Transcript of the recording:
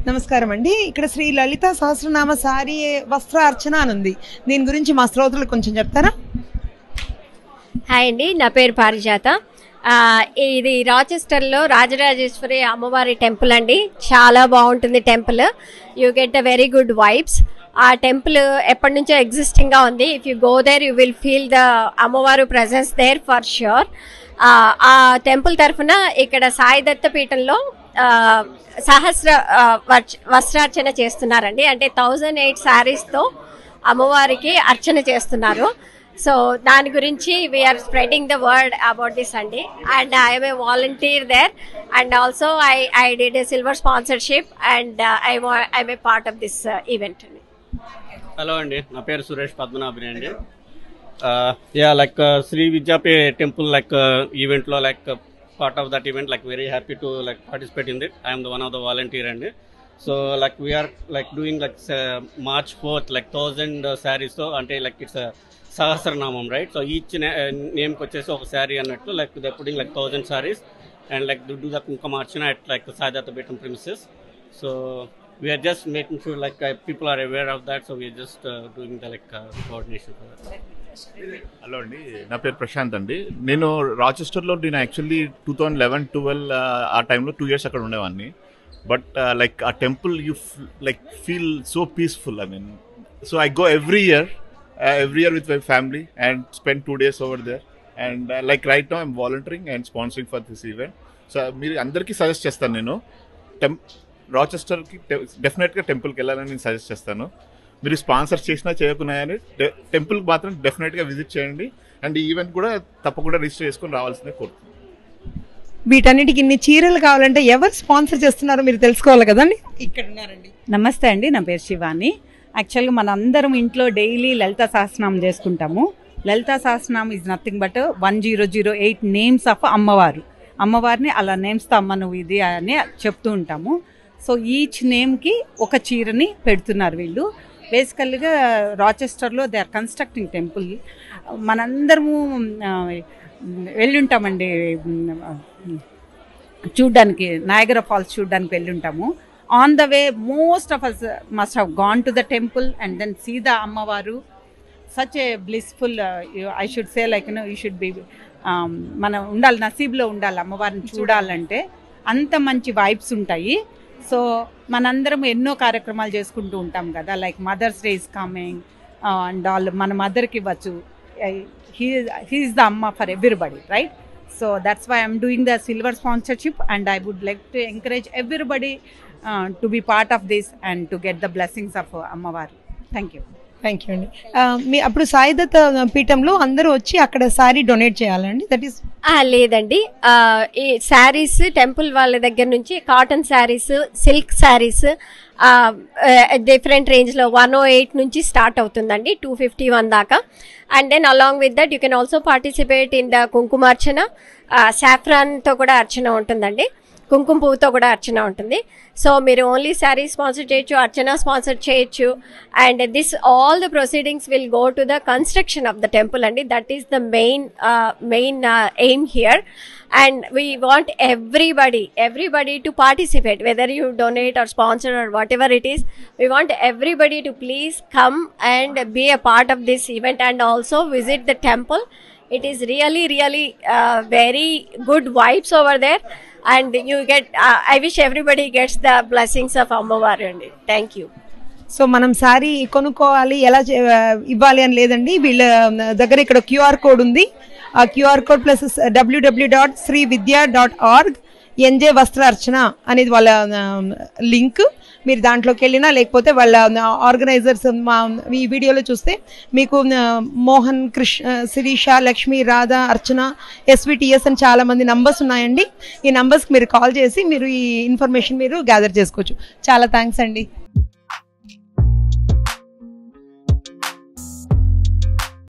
నమస్కారం అండి ఇక్కడ శ్రీ లలిత సహస్రనామ సారీ వస్త్ర అర్చన అని ఉంది దీని గురించి మా శ్రోతలకు కొంచెం చెప్తారా హాయ్ అండి నా పేరు పారిజాత ఆ, ఇది రాచెస్టర్లో రాజరాజేశ్వరి అమ్మవారి టెంపుల్ అండి చాలా బాగుంటుంది temple you get a very good vibes ఆ టెంపుల్ ఎప్పటి నుంచో ఎగ్జిస్టింగ్గా ఉంది if you go there you will feel the అమ్మవారు ప్రజెన్స్ దేర్ ఫర్ ష్యూర్ ఆ టెంపుల్ తరఫున ఇక్కడ సాయి దత్త పీఠంలో ఆ, సహస్ర ఆ, వచ్- వస్త్రార్చన చేస్తున్నారండి అంటే థౌజండ్ ఎయిట్ శారీస్తో అమ్మవారికి అర్చన చేస్తున్నారు సో దాని గురించి we are spreading the word about this అండి and I'm a volunteer there and also I I did a silver sponsorship and I I'm a part of this event అండి హలో అండి నా పేరు సురేష్ పద్మనాభని అండి యా లైక్ శ్రీ విద్యాపే temple like ఈవెంట్లో like part of that event like very happy to like participate in it I'm the one of the volunteer అండి so like we are like doing like March fourth like thousand శారీస్తో అంటే like it's Sahasranamam right so each నేమ్కి వచ్చేసి ఒక శారీ అన్నట్లు like the putting like thousand saris and like do the kumkumarchana at like Saidatta Peetham premises so we are just making sure like uh, people are aware of that so we are just uh, doing the like uh, coordination for that hello అండి నా పేరు ప్రశాంత్ అండి నేను రాచెస్టర్లో నేను actually two thousand eleven twelve ఆ టైంలో two years అక్కడ ఉండేవాడిని బట్ లైక్ ఆ temple you like feel so peaceful I mean so I go every year every year with my family and spend two days over there and like right no I'm volunteering and sponsoring for this event so మీరు అందరికీ suggest చేస్తాను నేను టెం రాచెస్టర్కి డెఫినెట్గా టెంపుల్కి వెళ్ళాలని నేను suggest చేస్తాను మీరు స్పాన్సర్ చేసినా చేయకున్నా కానీ టెంపుల్కి మాత్రం డెఫినెట్గా విజిట్ చేయండి అండ్ ఈ ఈవెంట్ కూడా తప్పకుండా రిజిస్టర్ చేసుకొని రావాల్సిందే కోరుతున్నాను వీటన్నిటికి ఇన్ని చీరలు కావాలంటే ఎవరు స్పాన్సర్ చేస్తున్నారో మీరు తెలుసుకోవాలి కదండి ఇక్కడ ఉన్నారండి నమస్తే అండి నా పేరు శివాని యాక్చువల్గా మనందరం ఇంట్లో డైలీ లలిత సహస్రనామం చేసుకుంటాము Lalitha Sahasranamam is nothing but one zero zero eight names of అమ్మవారు అమ్మవారిని అలా నేమ్స్తో అమ్మ నువ్వు ఇది అని చెప్తూ ఉంటాము సో ఈచ్ నేమ్కి ఒక చీరని పెడుతున్నారు వీళ్ళు బేసికల్గా రాచెస్టర్లో దే ఆర్ కన్స్ట్రక్టింగ్ టెంపుల్ మనందరము ఆ, వెళ్ళుంటామండి చూడ్డానికి నాయగర ఫాల్స్ చూడ్డానికి వెళ్ళుంటాము on the way most of us must have gone to the temple and then see the అమ్మవారు such a blissful I should say like no you should be మనం ఉండాలి నసీబ్లో ఉండాలి అమ్మవారిని చూడాలంటే అంత మంచి వైబ్స్ ఉంటాయి సో మనందరం ఎన్నో కార్యక్రమాలు చేసుకుంటూ ఉంటాం కదా like mother's day is coming and all మన మదర్కి ఇవ్వచ్చు హీఈస్ ద అమ్మ for everybody right so that's why I'm doing the silver sponsorship and I would like to encourage everybody to be part of this and to get the blessings of అమ్మవారు thank you thank you అండి ఆ, మీ అప్పుడు సాయిదత్త పీఠంలో అందరూ వచ్చి అక్కడ sari donate చేయాలండి దట్ ఈస్ ఆ, లేదండి ఆ, ఈ శారీస్ టెంపుల్ వాళ్ళ దగ్గర నుంచి cotton saris silk saris different రేంజ్లో వన్ ఓ ఎయిట్ నుంచి స్టార్ట్ అవుతుందండి టూ ఫిఫ్టీ వన్ దాకా and then along with that you can also participate in the kumkumarchana సాఫ్రాన్తో కూడా అర్చన ఉంటుందండి కుంకుమ పువ్వుతో కూడా అర్చన ఉంటుంది సో మీరు ఓన్లీ శారీ స్పాన్సర్ చేయొచ్చు అర్చన స్పాన్సర్ చేయొచ్చు and this all the proceedings will go to the construction of the temple అండి that is the main main aim here and we want everybody everybody to participate whether you donate or sponsor or whatever it is we want everybody to please come and be a part of this event and also visit the temple it is really really uh, very good vibes over there and you get uh, i wish everybody gets the blessings of ammavaru and thank you so మనం సారీ కొనుక్కోవాలి ఎలా చే- ఇవ్వాలి అని లేదండి వీళ్ళ దగ్గర ఇక్కడ క్యూఆర్ కోడ్ ఉంది ఆ QR code plus WWW dot Shri Vidya dot org NJ వస్త్ర అర్చన అనేది వాళ్ళ లింక్ మీరు దాంట్లోకి వెళ్ళినా లేకపోతే వాళ్ళ ఆర్గనైజర్స్ మా ఈ వీడియోలో చూస్తే మీకు ఆ, మోహన్ కృష్ ఆ, శిరీష లక్ష్మి రాధ అర్చన ఎస్విటిఎస్ అని చాలా మంది నంబర్స్ ఉన్నాయండి ఈ నంబర్స్కి మీరు కాల్ చేసి మీరు ఈ ఇన్ఫర్మేషన్ మీరు గ్యాదర్ చేసుకోవచ్చు చాలా థ్యాంక్స్ అండి